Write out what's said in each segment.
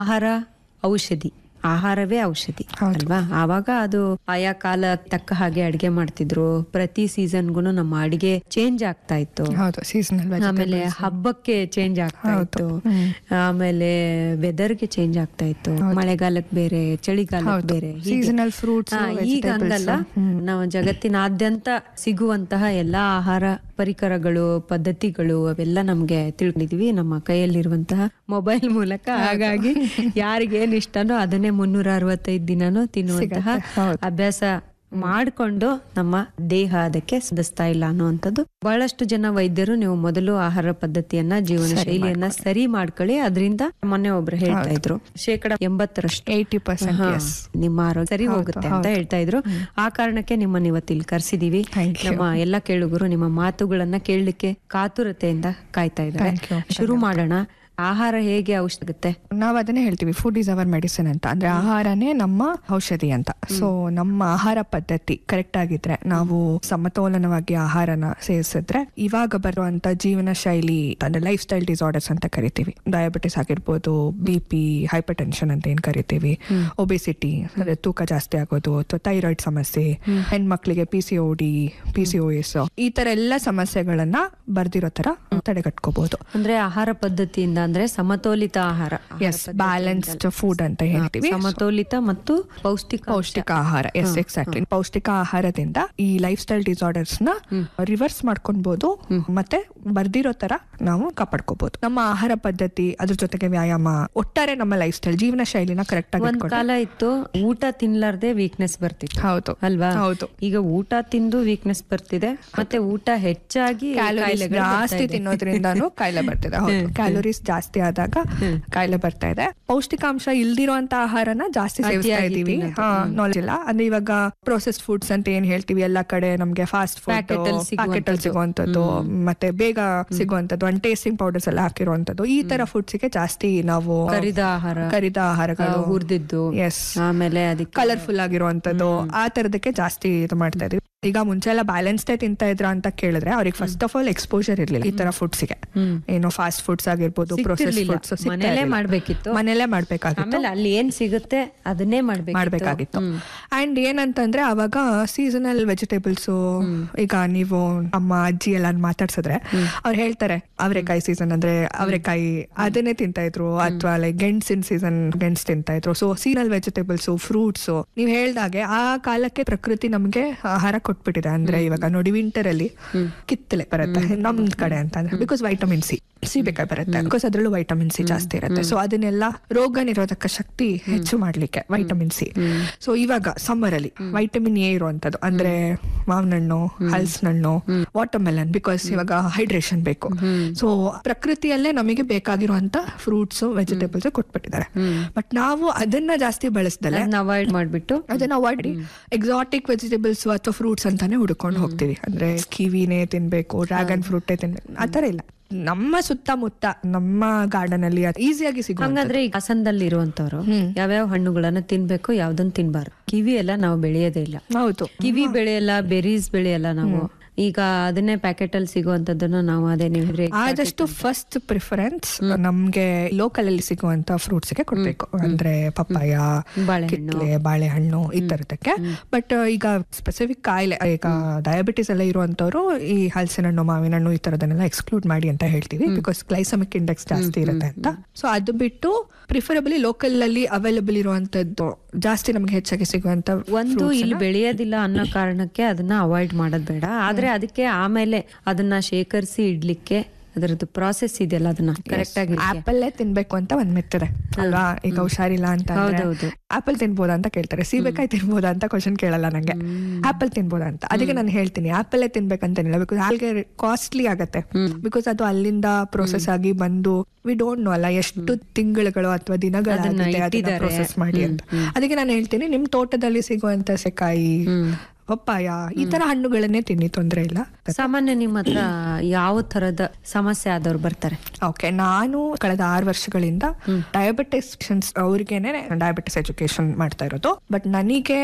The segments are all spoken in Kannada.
ಆಹಾರ ಔಷಧಿ ಆಹಾರವೇ ಔಷಧಿ ಅಲ್ವಾ ಆವಾಗ ಅದು ಆಯಾ ಕಾಲ ತಕ್ಕ ಹಾಗೆ ಅಡಿಗೆ ಮಾಡ್ತಿದ್ರು ಪ್ರತಿ ಸೀಸನ್ಗೂ ನಮ್ಮ ಅಡಿಗೆ ಚೇಂಜ್ ಆಗ್ತಾ ಇತ್ತು ಹೌದು ಸೀಸನಲ್ ಆಮೇಲೆ ಹಬ್ಬಕ್ಕೆ ಚೇಂಜ್ ಆಗ್ತಾ ಇತ್ತು ಆಮೇಲೆ ವೆದರ್ಗೆ ಚೇಂಜ್ ಆಗ್ತಾ ಇತ್ತು ಮಳೆಗಾಲಕ್ಕೆ ಬೇರೆ ಚಳಿಗಾಲಕ್ಕೆ ಬೇರೆ ಹೀಗೆ. ಸೀಸನಲ್ ಫ್ರೂಟ್ಸ್ ಹಾ, ಈಗ ಹಂಗಲ್ಲ ನಾವು ಜಗತ್ತಿನಾದ್ಯಂತ ಸಿಗುವಂತಹ ಎಲ್ಲಾ ಆಹಾರ ಪರಿಕರಗಳು ಪದ್ಧತಿಗಳು ಅವೆಲ್ಲ ನಮ್ಗೆ ತಿಳ್ಕೊಂಡಿದೀವಿ ನಮ್ಮ ಕೈಯಲ್ಲಿರುವಂತಹ ಮೊಬೈಲ್ ಮೂಲಕ ಹಾಗಾಗಿ ಯಾರಿಗೇನ್ ಇಷ್ಟನೋ ಅದನ್ನೇ ಮುನ್ನೂರ ಅರವತ್ತೈದು ದಿನನೂ ತಿನ್ನುವಂತಹ ಅಭ್ಯಾಸ ಮಾಡ್ಕೊಂಡು ನಮ್ಮ ದೇಹ ಅದಕ್ಕೆ ಸ್ಪಂದಿಸ್ತಾ ಇಲ್ಲ ಅನ್ನುವಂಥದ್ದು ಬಹಳಷ್ಟು ಜನ ವೈದ್ಯರು ನೀವು ಮೊದಲು ಆಹಾರ ಪದ್ಧತಿಯನ್ನ ಜೀವನ ಶೈಲಿಯನ್ನ ಸರಿ ಮಾಡ್ಕೊಳ್ಳಿ ಅದರಿಂದ ಮೊನ್ನೆ ಒಬ್ರು ಹೇಳ್ತಾ ಇದ್ರು ಶೇಕಡ ಎಂಬತ್ತರಷ್ಟು ಏಯ್ಟಿ ಪರ್ಸೆಂಟ್ ಹಾ, ನಿಮ್ಮ ಆರೋಗ್ಯ ಸರಿ ಹೋಗುತ್ತೆ ಅಂತ ಹೇಳ್ತಾ ಇದ್ರು ಆ ಕಾರಣಕ್ಕೆ ನಿಮ್ಮನ್ನ ಇವತ್ತಿಲ್ಲಿ ಕರ್ಸಿದೀವಿ Thank ನಮ್ಮ ಎಲ್ಲ ಕೇಳುಗರು ನಿಮ್ಮ ಮಾತುಗಳನ್ನ ಕೇಳಲಿಕ್ಕೆ ಕಾತುರತೆಯಿಂದ ಕಾಯ್ತಾ ಇದ್ದಾರೆ Thank you. ಶುರು ಮಾಡೋಣ ಆಹಾರ ಹೇಗೆ ಔಷಧ ಆಗುತ್ತೆ ನಾವ್ ಅದನ್ನೇ ಹೇಳ್ತೀವಿ ಫುಡ್ ಇಸ್ ಅವರ್ ಮೆಡಿಸಿನ್ ಅಂತ ಅಂದ್ರೆ ಆಹಾರನೇ ನಮ್ಮ ಔಷಧಿ ಅಂತ ಸೊ ನಮ್ಮ ಆಹಾರ ಪದ್ಧತಿ ಕರೆಕ್ಟ್ ಆಗಿದ್ರೆ ನಾವು ಸಮತೋಲನವಾಗಿ ಆಹಾರನ ಸೇವಿಸಿದ್ರೆ ಇವಾಗ ಬರುವಂತ ಜೀವನ ಶೈಲಿ ಅಂದ್ರೆ ಲೈಫ್ ಸ್ಟೈಲ್ ಡಿಸಾರ್ಡರ್ಸ್ ಅಂತ ಕರಿತೀವಿ ಡಯಾಬಿಟಿಸ್ ಆಗಿರ್ಬೋದು ಬಿ ಪಿ ಹೈಪರ್ ಟೆನ್ಷನ್ ಅಂತ ಏನ್ ಕರಿತೀವಿ ಒಬೆಸಿಟಿ ಅಂದ್ರೆ ತೂಕ ಜಾಸ್ತಿ ಆಗೋದು ಅಥವಾ ಥೈರಾಯ್ಡ್ ಸಮಸ್ಯೆ ಹೆಣ್ಮಕ್ಳಿಗೆ P C O D P C O S ಈ ತರ ಎಲ್ಲ ಸಮಸ್ಯೆಗಳನ್ನ ಬರ್ದಿರೋ ತರ ತಡೆಗಟ್ಕೋಬಹುದು ಅಂದ್ರೆ ಆಹಾರ ಪದ್ಧತಿಯಿಂದ ಅಂದ್ರೆ ಸಮತೋಲಿತ ಆಹಾರ ಆಹಾರ ಎಸ್ ಬ್ಯಾಲೆನ್ಸ್ಡ್ ಫುಡ್ ಅಂತ ಹೇಳ್ತೀವಿ ಸಮತೋಲಿತ ಮತ್ತು ಪೌಷ್ಟಿಕ ಪೌಷ್ಟಿಕ ಆಹಾರ ಎಸ್ ಎಕ್ಸಾಕ್ಟ್ಲಿ ಪೌಷ್ಟಿಕ ಆಹಾರದಿಂದ ಈ ಲೈಫ್ ಸ್ಟೈಲ್ ಡಿಸಾರ್ಡರ್ಸ್ ನ ರಿವರ್ಸ್ ಮಾಡ್ಕೊಬಹುದು ಮತ್ತೆ ಬರ್ದಿರೋ ತರ ನಾವು ಕಾಪಾಡ್ಕೋಬಹುದು ನಮ್ಮ ಆಹಾರ ಪದ್ಧತಿ ಅದ್ರ ಜೊತೆಗೆ ವ್ಯಾಯಾಮ ಒಟ್ಟಾರೆ ನಮ್ಮ ಲೈಫ್ ಸ್ಟೈಲ್ ಜೀವನ ಶೈಲಿನ ಕರೆಕ್ಟ್ ಆಗಿ ಒಂದ್ ಇಟ್ಕೊಂಡು- ಕಾಲ ಇತ್ತು ಊಟ ತಿನ್ಲಾರ್ದೆ ವೀಕ್ನೆಸ್ ಬರ್ತಿತ್ತು ಹೌದು ಅಲ್ವಾ ಹೌದು ಈಗ ಊಟ ತಿಂದು ವೀಕ್ನೆಸ್ ಬರ್ತಿದೆ ಮತ್ತೆ ಊಟ ಹೆಚ್ಚಾಗಿ ಕ್ಯಾಲೋರೀಸ್ ಕಾಯಿಲೆಗಳು ಬರ್ತಾ ಜಾಸ್ತಿ ಇದೆ. ತಿನ್ನೋದ್ರಿಂದಾನು ಕಾಯಿಲೆ ಬರ್ತಿದೆ ಹೌದು ಕ್ಯಾಲೋರೀಸ್ ಜಾಸ್ತಿ ಆದಾಗ ಕಾಯಿಲೆ ಬರ್ತಾ ಇದೆ ಪೌಷ್ಟಿಕಾಂಶ ಇಲ್ದಿರುವಂತ ಆಹಾರನ ಜಾಸ್ತಿ ಸೇವಿಸ್ತಾ ಅತಿಯಾಗಿ ಇದೀವಿ ನಾಲೆಜ್ ಇಲ್ಲ ಅಂದ್ರೆ ಇವಾಗ ಪ್ರೊಸೆಸ್ ಫುಡ್ಸ್ ಅಂತ ಏನ್ ಹೇಳ್ತೀವಿ ಎಲ್ಲಾ ಕಡೆ ನಮ್ಗೆ ಫಾಸ್ಟ್ ಫುಡ್ Packet ಅಲ್ಲಿ ಪ್ಯಾಕೆಟ್ ಅಲ್ಲಿ ಸಿಗುವಂತದ್ದು ಮತ್ತೆ ಬೇಗ ಸಿಗುವಂತದ್ದು ಅಂಡ್ ಟೇಸ್ಟಿಂಗ್ ಪೌಡರ್ಸ್ ಎಲ್ಲ ಹಾಕಿರುವಂತದ್ದು ಈ ತರ ಫುಡ್ಸ್ ಗೆ ಜಾಸ್ತಿ ನಾವು ಕರಿದ ಆಹಾರ ಕರಿದ ಆಹಾರಗಳು ಹುರಿದಿದ್ದು ಎಸ್ ಆಮೇಲೆ ಅದಕ್ಕೆ ಕಲರ್ಫುಲ್ ಆಗಿರುವಂತದ್ದು ಆ ತರದಕ್ಕೆ ಜಾಸ್ತಿ ಇದು ಮಾಡ್ತಾ ಇದೀವಿ ಈಗ ಮುಂಚೆ ಎಲ್ಲ ಬ್ಯಾಲೆನ್ಸ್ ತಿಂತಾ ಇದ್ರ ಅಂತ ಕೇಳಿದ್ರೆ ಅವ್ರಿಗೆ ಫಸ್ಟ್ ಆಫ್ ಆಲ್ ಎಕ್ಸ್ಪೋಜರ್ ಇರ್ಲಿಲ್ಲ ಈ ತರ ಫುಡ್ಸ್ ಗೆ ಏನು ಫಾಸ್ಟ್ ಫುಡ್ಸ್ ಆಗಿರ್ಬೋದು ಪ್ರೊಸೆಸ್ ಸಿಗ್ತಿರ್ಲಿಲ್ಲ. ಫುಡ್ಸ್ ಮನೇಲೇ ಮಾಡ್ಬೇಕಿತ್ತು ಮನೇಲೆ ಮಾಡ್ಬೇಕಾಗಿತ್ತು ಆಮೇಲೆ ಅಲ್ಲಿ ಏನ್ ಸಿಗುತ್ತೆ ಅದನ್ನೇ ಮಾಡ್ಬೇಕು ಮಾಡ್ಬೇಕಾಗಿತ್ತು ಅಂಡ್ ಏನಂತಂದ್ರೆ ಅವಾಗ ಸೀಸನಲ್ ವೆಜಿಟೇಬಲ್ಸ್ ಈಗ ನೀವು ನಮ್ಮ ಅಜ್ಜಿ ಎಲ್ಲ ಮಾತಾಡ್ಸಿದ್ರೆ ಅವ್ರು ಹೇಳ್ತಾರೆ ಅವರೆಕಾಯಿ ಸೀಸನ್ ಅಂದ್ರೆ ಅವರೆಕಾಯಿ ಅದನ್ನೇ ತಿಂತಾ ಇದ್ರು ಅಥವಾ ಲೈಕ್ ಗೆಣಸಿನ ಸೀಸನ್ ಗೆಣಸ್ ತಿಂತಾ ಇದ್ರು ಸೊ ಸೀಸನಲ್ ವೆಜಿಟೇಬಲ್ಸ್ ಫ್ರೂಟ್ಸ್ ನೀವ್ ಹೇಳ್ದಾಗೆ ಆ ಕಾಲಕ್ಕೆ ಪ್ರಕೃತಿ ನಮ್ಗೆ ಆಹಾರ ಕೊಟ್ಬಿಟ್ಟಿದೆ ಅಂದ್ರೆ ಇವಾಗ ನೋಡಿ ವಿಂಟರ್ ಅಲ್ಲಿ ಕಿತ್ತಲೆ ಬರುತ್ತೆ ನಮ್ ಕಡೆ ಅಂತ ಅಂದ್ರೆ ಬಿಕಾಸ್ ವೈಟಮಿನ್ ಸಿ ಸೀಬೆಕಾಯಿ ಬರುತ್ತೆ ಬಿಕಾಸ್ ಅದ್ರಲ್ಲೂ ವೈಟಮಿನ್ ಸಿ ಜಾಸ್ತಿ ಇರುತ್ತೆ ಸೊ ಅದನ್ನೆಲ್ಲ ರೋಗ ನಿರೋಧಕ ಶಕ್ತಿ ಹೆಚ್ಚು ಮಾಡ್ಲಿಕ್ಕೆ ವೈಟಮಿನ್ ಸಿ ಸೊ ಇವಾಗ ಸಮ್ಮರ್ ಅಲ್ಲಿ ವೈಟಮಿನ್ ಎ ಇರುವಂತದ್ದು ಅಂದ್ರೆ ಮಾವಿನ ಹಣ್ಣು ಹಲ್ಸಿನ ಹಣ್ಣು ವಾಟರ್ ಮೆಲನ್ ಬಿಕಾಸ್ ಇವಾಗ ಹೈಡ್ರೇಷನ್ ಬೇಕು ಸೊ ಪ್ರಕೃತಿಯಲ್ಲೇ ನಮಗೆ ಬೇಕಾಗಿರುವಂತ ಫ್ರೂಟ್ಸ್ ವೆಜಿಟೇಬಲ್ಸ್ ಕೊಟ್ಬಿಟ್ಟಿದ್ದಾರೆ ಬಟ್ ನಾವು ಅದನ್ನ ಜಾಸ್ತಿ ಬಳಸ್ದಲೆ ಅದನ್ನ ಅವಾಯ್ಡ್ ಮಾಡ್ಬಿಟ್ಟು ಅದನ್ನ ಅವಾಯ್ಡ್ ಎಕ್ಸಾಟಿಕ್ ವೆಜಿಟೇಬಲ್ಸ್ ಅಥವಾ ಫ್ರೂಟ್ಸ್ ಅಂತಾನೆ ಹುಡ್ಕೊಂಡು ಹೋಗ್ತೀವಿ ಅಂದ್ರೆ ಕಿವಿನೇ ತಿನ್ಬೇಕು ಡ್ರ್ಯಾಗನ್ ಫ್ರೂಟೇ ತಿನ್ಬೇಕು ಆತರ ಇಲ್ಲ ನಮ್ಮ ಸುತ್ತಮುತ್ತ ನಮ್ಮ ಗಾರ್ಡನ್ ಅಲ್ಲಿ ಈಸಿಯಾಗಿ ಸಿಗುವ ಹಂಗಾದ್ರೆ ಈಗ ಹಾಸನದಲ್ಲಿ ಇರುವಂತವ್ರು ಯಾವ್ಯಾವ ಹಣ್ಣುಗಳನ್ನ ತಿನ್ಬೇಕು ಯಾವ್ದನ್ ತಿನ್ಬಾರ್ದು ಕಿವಿ ಎಲ್ಲ ನಾವು ಬೆಳೆಯೋದೇ ಇಲ್ಲ ಹೌದು ಕಿವಿ ಬೆಳೆಯಲ್ಲ ಬೆರೀಸ್ ಬೆಳೆಯಲ್ಲ ನಾವು ಈಗ ಅದನ್ನೇ ಪ್ಯಾಕೆಟ್ ಅಲ್ಲಿ ಸಿಗುವಂತದ್ದನ್ನ ನಾವು ಅದೇ ನೀವು ಹೇಳಿದ್ರೆ ಆದಷ್ಟು ಫಸ್ಟ್ ಪ್ರಿಫರೆನ್ಸ್ ನಮ್ಗೆ ಲೋಕಲ್ ಅಲ್ಲಿ ಸಿಗುವಂತ ಫ್ರೂಟ್ಸ್ ಗೆ ಕೊಡ್ಬೇಕು ಅಂದ್ರೆ ಪಪ್ಪಾಯ ಬಾಳೆಹಣ್ಣು. ಕಿತ್ಲೆ ಬಾಳೆಹಣ್ಣು ಈ ತರದಕ್ಕೆ ಬಟ್ ಈಗ ಸ್ಪೆಸಿಫಿಕ್ ಕಾಯಿಲೆ ಈಗ ಡಯಾಬಿಟಿಸ್ ಎಲ್ಲ ಇರುವಂತವ್ರು ಈ ಹಲಸಿನ ಹಣ್ಣು ಮಾವಿನ ಹಣ್ಣು ಈ ತರದನ್ನೆಲ್ಲ ಎಕ್ಸ್ಕ್ಲೂಡ್ ಮಾಡಿ ಅಂತ ಹೇಳ್ತೀವಿ ಬಿಕಾಸ್ ಗ್ಲೈಸಮಿಕ್ ಇಂಡೆಕ್ಸ್ ಜಾಸ್ತಿ ಇರುತ್ತೆ ಅಂತ ಸೊ ಅದು ಬಿಟ್ಟು ಪ್ರಿಫರಬಲಿ ಲೋಕಲ್ ಅಲ್ಲಿ ಅವೈಲಬಲ್ ಇರುವಂತದ್ದು ಜಾಸ್ತಿ ನಮ್ಗೆ ಹೆಚ್ಚಾಗಿ ಸಿಗುವಂತ ಒಂದು ಇಲ್ಲಿ ಬೆಳೆಯೋದಿಲ್ಲ ಅನ್ನೋ ಕಾರಣಕ್ಕೆ ಅದನ್ನ ಅವಾಯ್ಡ್ ಮಾಡೋದ್ ಬೇಡ ಆದ್ರೆ ಅದಕ್ಕೆ ಆಮೇಲೆ ಅದನ್ನ ಶೇಖರಿಸಿ ಇಡ್ಲಿಕ್ಕೆ ಅದರದ್ದು ಪ್ರಾಸೆಸ್ ಇದೆಯಲ್ಲ ಅದನ್ನ ಕರೆಕ್ಟ್ ಆಗಿ ಆಪಲ್ ತಿನ್ಬೇಕು ಅಂತ ಒಂದ್ ಮೆತ್ತದೆ ಅಲ್ವಾ ಈಗ ಹುಷಾರಿಲ್ಲ ಅಂತ ಹೌದೌದು. ಆಪಲ್ ತಿನ್ಬೋದಾ ಅಂತ ಕೇಳ್ತಾರೆ ಸೀಬೆಕಾಯಿ ತಿನ್ಬೋದಾ ಅಂತ ಕ್ವಶನ್ ಕೇಳಲ್ಲ ನಂಗೆ ಆಪಲ್ ತಿನ್ಬೋದಾ ಅಂತ ಅದಕ್ಕೆ ನಾನು ಹೇಳ್ತೀನಿ ಆಪಲ್ ತಿನ್ಬೇಕಂತೇನಿಲ್ಲ ಬಿಕಾಸ್ ಹಾಗೆ ಕಾಸ್ಟ್ಲಿ ಆಗತ್ತೆ ಬಿಕಾಸ್ ಅದು ಅಲ್ಲಿಂದ ಪ್ರೊಸೆಸ್ ಆಗಿ ಬಂದು ವಿ ಡೋಂಟ್ ನೋ ಅಲ್ಲ ಎಷ್ಟು ತಿಂಗಳುಗಳು ಅಥವಾ ದಿನಗಳಾಗಿದೆ ಅದನ್ನ ಇಟ್ಟಿದ್ದಾರೆ. ಪ್ರೊಸೆಸ್ ಮಾಡಿ ಅಂತ ಅದಕ್ಕೆ ನಾನು ಹೇಳ್ತೀನಿ ನಿಮ್ ತೋಟದಲ್ಲಿ ಸಿಗುವಂತ ಸೆಕಾಯಿ ಪಪ್ಪಾಯ ಈ ತರ ಹಣ್ಣುಗಳನ್ನೇ ತಿನ್ನಿ ತೊಂದ್ರೆ ಇಲ್ಲ ಸಾಮಾನ್ಯ ನಿಮ್ಮ ಹತ್ರ ಯಾವ ತರದ ಸಮಸ್ಯೆ ಆದವ್ರು ಬರ್ತಾರೆ ಓಕೆ ನಾನು ಕಳೆದ ಆರು ವರ್ಷಗಳಿಂದ ಡಯಾಬಿಟಿಸ್ ಅವ್ರಿಗೇನೆ ಡಯಾಬಿಟಿಸ್ ಎಜುಕೇಶನ್ ಮಾಡ್ತಾ ಇರೋದು ಬಟ್ ನನಗೆ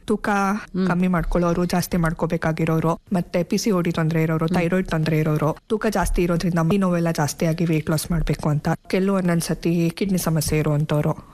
ತೂಕ ಕಮ್ಮಿ ಮಾಡ್ಕೊಳ್ಳೋರು ಜಾಸ್ತಿ ಮಾಡ್ಕೋಬೇಕಾಗಿರೋರು ಮತ್ತೆ ಪಿ ಸಿ ಓಡಿ ತೊಂದರೆ ಇರೋರು ಥೈರಾಯ್ಡ್ ತೊಂದರೆ ಇರೋರು ತೂಕ ಜಾಸ್ತಿ ಇರೋದ್ರಿಂದ ಈ ನೋವೆಲ್ಲ ಜಾಸ್ತಿ ಆಗಿ ವೇಟ್ ಲಾಸ್ ಮಾಡ್ಬೇಕು ಅಂತ ಕೆಲವು ಒಂದೊಂದ್ಸತಿ ಕಿಡ್ನಿ ಸಮಸ್ಯೆ ಇರುವಂತವ್ರು